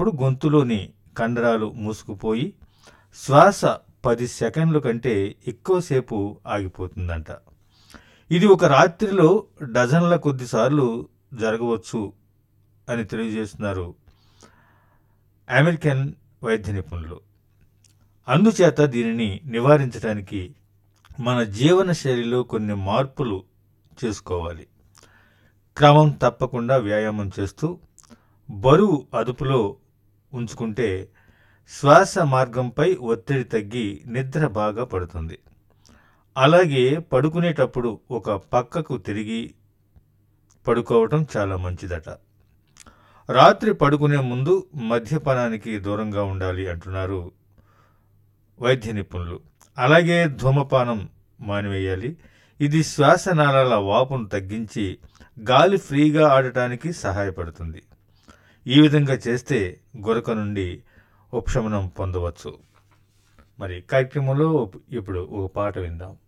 పడుకునేటప్పుడు గొంతులోని కండరాలు మూసుకుపోయి శ్వాస పది సెకండ్ల కంటే ఎక్కువసేపు ఆగిపోతుందంట ఇది ఒక రాత్రిలో డజన్ల కొద్దిసార్లు జరగవచ్చు అని తెలియజేస్తున్నారు అమెరికన్ వైద్య నిపుణులు అందుచేత దీనిని నివారించడానికి మన జీవన శైలిలో కొన్ని మార్పులు చేసుకోవాలి క్రమం తప్పకుండా వ్యాయామం చేస్తూ బరువు అదుపులో ఉంచుకుంటే శ్వాస మార్గంపై ఒత్తిడి తగ్గి నిద్ర బాగా పడుతుంది అలాగే పడుకునేటప్పుడు ఒక పక్కకు తిరిగి పడుకోవటం చాలా మంచిదట రాత్రి పడుకునే ముందు మద్యపానానికి దూరంగా ఉండాలి అంటున్నారు వైద్య నిపుణులు అలాగే ధూమపానం మానివేయాలి ఇది శ్వాసనాళాల వాపును తగ్గించి గాలి ఫ్రీగా ఆడటానికి సహాయపడుతుంది ఈ విధంగా చేస్తే గొరక నుండి ఉపశమనం పొందవచ్చు మరి కార్యక్రమంలో ఇప్పుడు ఒక పాట విందాం